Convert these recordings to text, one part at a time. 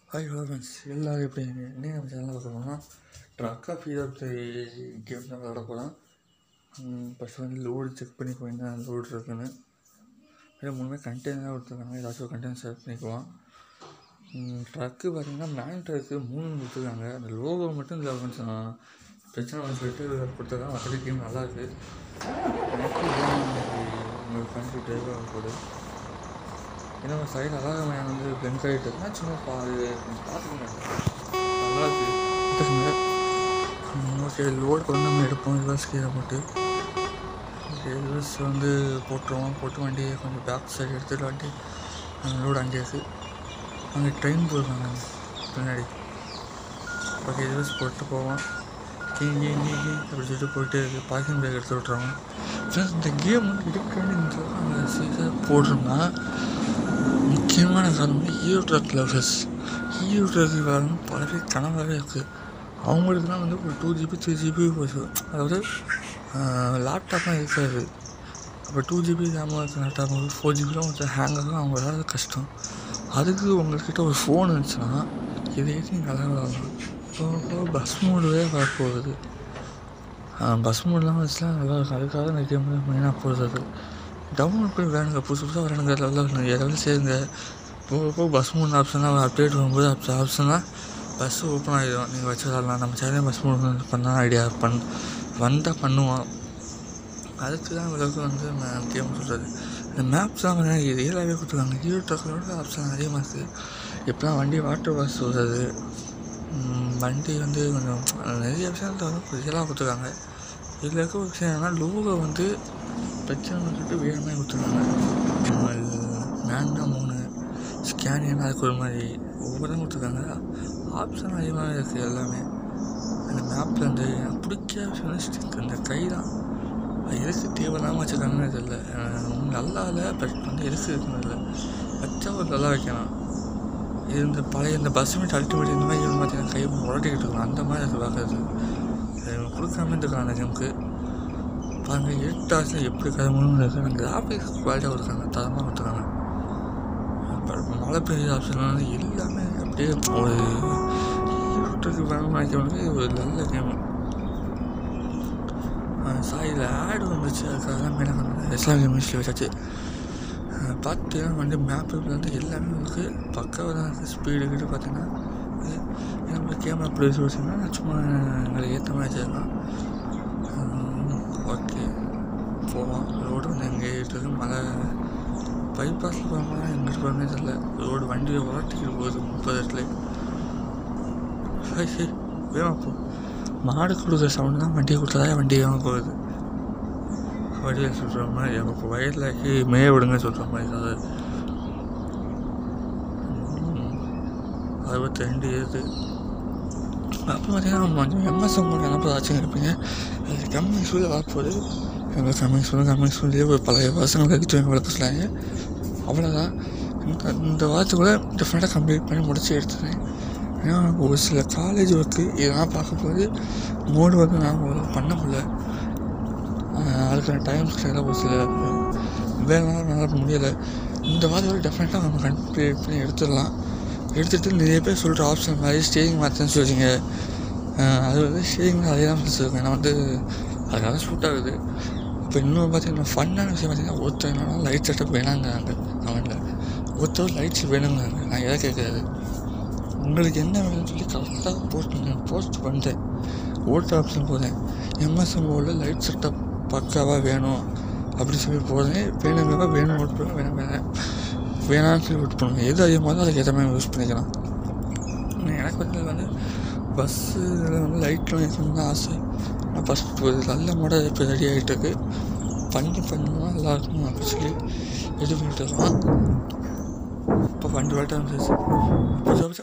hi hello friends எல்லோரும் எப்படி இன்னைக்கு நம்ம சேனலில் பார்க்க போகிறோம்னா ட்ரக்கா ஃபீவர் கேம் தான் விளாட போகிறோம் ஃபஸ்ட்டு வந்து லோடு செக் பண்ணி போயிருந்தேன் லோடு இருக்குன்னு இதே மூணுமே கண்டெய்னர் கொடுத்துருக்காங்க ஏதாச்சும் ஒரு கண்டெய்னர் செலக்ட் பண்ணிக்குவோம் ட்ரக்கு பார்த்தீங்கன்னா மேன் ட்ரக்கு மூணு கொடுத்துருக்காங்க அந்த லோகோ மட்டும் இதில் கொஞ்சம் பிரச்சனை வந்து சொல்லிட்டு கொடுத்துருக்காங்க மற்றபடி கேம் நல்லா இருக்குது எனக்கு இதுதான் உங்களுக்கு கண்ட்ரி டிரைவர் போகுது ஏன்னா சைடு அழகாக மேன் வந்து பிளங்க் ஆகிட்டு இருக்குன்னா சும்மா பா கொஞ்சம் பார்த்துக்கோங்க நல்லா இருக்குது ஓகே லோடு வந்து நம்ம எடுப்போம் ரிவர்ஸ் கீழே போட்டு ஓகே ரிவர்ஸ் வந்து போட்டுருவோம் போட்டு வண்டியை கொஞ்சம் பேக் சைடு எடுத்துகிட்டு வண்டி லோடு அங்கே இருக்குது அங்கே ட்ரெயின் போயிருக்காங்க பின்னாடி ஓகே ரிவர்ஸ் போட்டு போவோம் கீ கீ கீ கீ அப்படி சொல்லிட்டு போயிட்டு பார்க்கிங் பேக் எடுத்து விட்ருவாங்க ஃப்ரெண்ட்ஸ் இந்த கேம் வந்து எடுக்கணும்னு இந்த அவங்க சீசாக போட்டிருந்தா முக்கியமான காரணம் hero truck lovers hero truck விளாடணும் பல பேர் கனவாகவே இருக்குது அவங்களுக்குலாம் வந்து ஒரு டூ ஜிபி த்ரீ ஜிபி போச்சு அதாவது லேப்டாப்லாம் இருக்காது அப்போ டூ ஜிபி ரேமாக இருக்க லேப்டாப் வந்து ஃபோர் ஜிபிலாம் கொஞ்சம் ஹேங் ஆகும் அவங்க விளாட்றது கஷ்டம் அதுக்கு உங்கள்கிட்ட ஒரு ஃபோன் இருந்துச்சுன்னா இதை ஏற்றி நீங்கள் நல்லா விளாடலாம் இப்போ பஸ் மோடுவே வரப்போகுது பஸ் மோட்லாம் வச்சுலாம் நல்லா இருக்கும் அதுக்காக இந்த கேம் மெயினாக போடுறது டவுன்லோட் பண்ணி விளையாடுங்க புதுசு புதுசாக விளையாடுங்க லெவலில் ஏதாவது சேருங்க போக போக பஸ் மூணு ஆப்ஷன்லாம் அப்டேட் வரும்போது அப் ஆப்ஷன்லாம் பஸ் ஓப்பன் ஆகிடும் நீங்கள் வச்சு விளாட்லாம் நம்ம சேனல் பஸ் மூணு பண்ண ஐடியா பண் வந்தால் பண்ணுவோம் அதுக்கு தான் இவ்வளோக்கு வந்து கேம் சொல்கிறது இந்த மேப்ஸ்லாம் வந்து இது ரியலாகவே கொடுத்துருக்காங்க ஹீரோ ட்ரக்கோட ஆப்ஷன் அதிகமாக இருக்குது இப்போலாம் வண்டி வாட்டர் பஸ் வருது வண்டி வந்து கொஞ்சம் நிறைய விஷயத்தில் வந்து ரியலாக கொடுத்துருக்காங்க இதில் இருக்க ஒரு விஷயம் என்னன்னா லோகோ வந்து பிரச்சனை சொல்லிட்டு வேறு மாதிரி கொடுத்துருக்காங்க மேன்னா மூணு ஸ்கேனியன் அதுக்கு ஒரு மாதிரி ஒவ்வொருத்தரும் கொடுத்துருக்காங்க ஆப்ஷன் அதிகமாக இருக்குது எல்லாமே அந்த மேப்பில் வந்து எனக்கு பிடிக்காத விஷயம் ஸ்டிக் அந்த கை தான் அது எதுக்கு தேவையில்லாமல் வச்சுருக்காங்கன்னு தெரியல நல்லா இல்லை பட் வந்து எதுக்கு இருக்குன்னு இல்லை வச்சா ஒரு நல்லா வைக்கணும் இது இந்த பழைய இந்த பஸ் மீட் அல்டிமேட் இந்த மாதிரி வந்து பார்த்தீங்கன்னா கை உரட்டிக்கிட்டு இருக்கலாம் அந்த மாதிரி இருக்குது பார்க்குறது கொடுக்காம இருந்துக்கலாம் அந்த கேமுக்கு பாருங்கள் எட்டு ஆசில் எப்படி கதை மூணு இருக்குது அந்த கிராஃபிக்ஸ் குவாலிட்டியாக கொடுத்தாங்க தரமாக கொடுத்துருக்காங்க அப்புறம் மழை பெய்யுற ஆப்ஷன் வந்து எல்லாமே அப்படியே ஒரு ஈரோட்டுக்கு வேணும் நினைக்கிறவங்களுக்கு இது ஒரு நல்ல கேமு சாயில் ஆடு வந்துச்சு அதுக்காக தான் மெயினாக எஸ்ஆர் கேமிஸ்ல வச்சாச்சு பார்த்தீங்கன்னா வந்து மேப்பு வந்து எல்லாமே உங்களுக்கு பக்காவாக தான் இருக்குது ஸ்பீடு கிட்ட பார்த்தீங்கன்னா நம்ம கேமரா ப்ளேஸ் வச்சுன்னா சும்மா எங்களுக்கு ஏற்ற மாதிரி வச்சிடலாம் ஓகே போவோம் ரோடு வந்து எங்கே இருக்குது மழை பைபாஸில் போகாமல் எங்கிட்டு போகிறதே தெரியல ரோடு வண்டியை உரட்டிக்கிட்டு போகுது முப்பது இடத்துல வேகமாக போ மாடு கொடுக்குற சவுண்டு தான் வண்டியை கொடுத்ததா வண்டி வேகமாக போகுது வழியில் சொல்கிற மாதிரி எனக்கு வயலில் மேய விடுங்க சொல்கிற மாதிரி ஏதாவது அறுபத்தி ரெண்டு ஏது அப்புறம் பார்த்தீங்கன்னா கொஞ்சம் எம்எஸ்எம் நினப்பது ஆச்சுங்க இருப்பீங்க அது கம்மிங் சூழல் வரப்போகுது எங்கள் கம்மிங் சூழல் கம்மிங் சூழ்நிலையே ஒரு பழைய பசங்களை எடுத்து எங்களை வளர்க்க சொன்னாங்க அவ்வளோதான் இந்த இந்த வாரத்துக்குள்ளே டிஃப்ரெண்ட்டாக கம்ப்ளீட் பண்ணி முடிச்சு எடுத்துட்டேன் ஏன்னா ஒரு சில காலேஜ் ஒர்க்கு இதெல்லாம் பார்க்கும்போது மோடு வந்து நான் பண்ண முடியல அதுக்கான டைம் ஸ்கேலாக ஒரு சில வேலைலாம் நல்லா முடியலை இந்த வாரம் டெஃபினட்டாக நம்ம கம்ப்ளீட் பண்ணி எடுத்துடலாம் எடுத்துகிட்டு நிறைய பேர் சொல்கிற ஆப்ஷன் மாதிரி ஸ்டேரிங் மாற்றேன்னு சொல்லிங்க அது வந்து ஸ்டேரிங் அதே தான் சொல்லியிருக்கேன் ஏன்னா வந்து அதுக்காக சூட் ஆகுது இப்போ இன்னும் பார்த்தீங்கன்னா ஃபன்னான விஷயம் பார்த்தீங்கன்னா ஒருத்தர் என்னன்னா லைட் செட்டப் வேணாங்கிறாங்க கமெண்டில் ஒருத்தர் லைட்ஸ் வேணுங்கிறாங்க நான் எதை கேட்குறது உங்களுக்கு என்ன வேணும்னு சொல்லி கரெக்டாக போஸ்ட் பண்ணேன் போஸ்ட் பண்ணிட்டேன் ஓட்டு ஆப்ஷன் போகிறேன் எம்எஸ்எம் போர்டில் லைட் செட்டப் பக்காவாக வேணும் அப்படி சொல்லி போகிறேன் வேணுங்கிறப்ப வேணும் ஓட் பண்ணுவேன் வேணும் வேணாம் வேணாம்னு சொல்லி ஓட் பண்ணுவேன் எது அதிகமாக தான் அதுக்கு ஏற்ற மாதிரி யூஸ் பண்ணிக்கலாம் எனக்கு வந்து வந்து பஸ்ஸு இதில் வந்து லைட்லாம் இருக்கணும்னு தான் ஆசை ஆனால் ஃபஸ்ட் ஒரு நல்ல மாடல் இப்போ ரெடி ஆகிட்டு இருக்கு பண்ணி பண்ணலாம் நல்லா இருக்கும் அப்படின்னு சொல்லி இது பண்ணிட்டு இருக்கலாம் இப்போ வண்டி வாட்ட வந்துச்சு இப்போ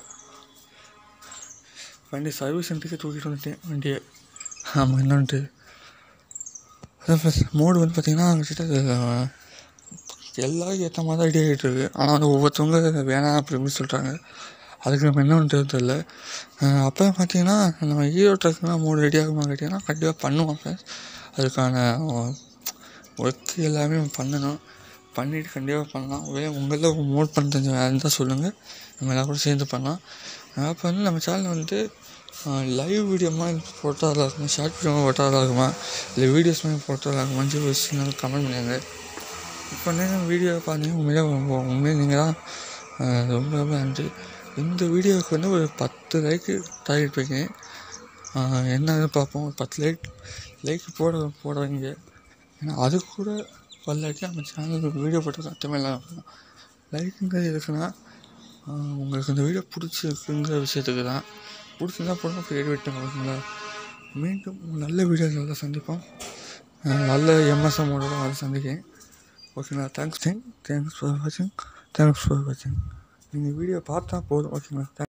வண்டி சர்வீஸ் சென்டருக்கு தூக்கிட்டு வந்துட்டேன் வண்டியை ஆமாம் என்னன்ட்டு அதான் ப்ளஸ் மோடு வந்து பார்த்திங்கன்னா கிட்ட எல்லாருக்கும் ஏற்ற மாதிரி தான் ரெடி ஆகிட்டு இருக்கு ஆனால் வந்து ஒவ்வொருத்தவங்க வேணாம் அப்படின்னு சொல்கிறாங்க அதுக்கு நம்ம என்ன பண்ணுறது தெரில அப்புறம் பார்த்தீங்கன்னா நம்ம ஹீரோ ட்ரக்லாம் மோடு ரெடி ஆகுமா கேட்டிங்கன்னா கண்டிப்பாக பண்ணுவோம் ஃப்ரெண்ட்ஸ் அதுக்கான ஒர்க் எல்லாமே பண்ணணும் பண்ணிவிட்டு கண்டிப்பாக பண்ணலாம் ஒரே உங்களில் மோட் பண்ண தெரிஞ்ச வேறு இருந்தால் சொல்லுங்கள் நம்ம எல்லாம் கூட சேர்ந்து பண்ணலாம் அப்போ வந்து நம்ம சேனல் வந்து லைவ் வீடியோ மாதிரி போட்டால் நல்லா இருக்குமா ஷார்ட் வீடியோ போட்டால் நல்லா இருக்குமா இல்லை வீடியோஸ் மாதிரி போட்டால் நல்லா இருக்குமான்னு சொல்லி ஒரு சின்ன கமெண்ட் பண்ணுங்க இப்போ நீங்கள் வீடியோ பார்த்தீங்கன்னா உண்மையிலே ரொம்ப உண்மையிலே நீங்கள் தான் அஹ், ரொம்ப ரொம்ப நன்றி இந்த வீடியோவுக்கு வந்து ஒரு பத்து லைக்கு டார்கெட் வைக்கிறேன் ஆஹ் என்னன்னு பார்ப்போம் ஒரு பத்து லைக் லைக் போட போட வைங்க ஏன்னா அது கூட வரலாட்டி நம்ம சேனலுக்கு வீடியோ போட்டு அர்த்தமே இல்லாமல் லைக்குங்கிறது எதுக்குன்னா ஆஹ் உங்களுக்கு இந்த வீடியோ பிடிச்சிருக்குங்கிற விஷயத்துக்கு தான் பிடிச்சிருந்தா போடுங்க அப்படி எடி விட்டுங்க ஓகேங்களா மீண்டும் ஒரு நல்ல வீடியோ நல்லா சந்திப்போம் ஆஹ் நல்ல எம்எஸ்எம்மோட தான் வர சந்திக்கிறேன் ஓகேங்களா தேங்க்ஸ் தேங்க்ஸ் ஃபார் வாட்சிங் தேங்க்ஸ் ஃபார் வாட்சிங் நீங்கள் வீடியோ பார்த்தா போதும் ஓகேங்களா